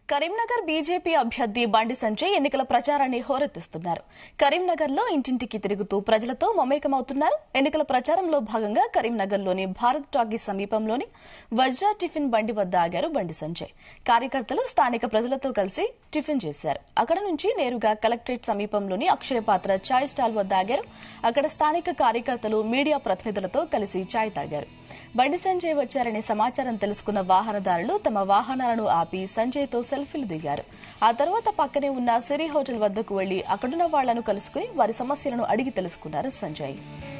Karimnagar BJP అభ్యర్థి బండి సంజయ్ ఎన్నికల ప్రచారాన్ని హోరెత్తిస్తున్నారు కరీంనగర్లో ఇంటింటికి తిరుగుతూ ప్రజలతో మమేకమవుతున్నారు ఎన్నికల ప్రచారంలో భాగంగా కరీంనగర్లోని భారత్ టాకీ సమీపంలోని వజ్రా టిఫిన్ బండి వద్ద ఆగారు బండి సంజయ్ కార్యకర్తలు స్థానిక ప్రజలతో కలిసి టిఫిన్ చేశారు అక్కడ నుంచి నేరుగా కలెక్టరేట్ సమీపంలోని అక్షయపాత్ర చాయ్ స్టాల్ వద్ద ఆగారు అక్కడ స్థానిక కార్యకర్తలు మీడియా ప్రతినిధులతో కలిసి చాయ్ తాగారు బండి సంజయ్ వచ్చారనే సమాచారం తెలుసుకున్న వాహనదారులు తమ వాహనాలను ఆపి సంజయ్తో సెల్ఫీలు దిగారు ఆ తర్వాత పక్కనే ఉన్న సిరి హోటల్ వద్దకు వెళ్లి అక్కడున్న వాళ్లను కలుసుకుని వారి సమస్యలను అడిగి తెలుసుకున్నారు సంజయ్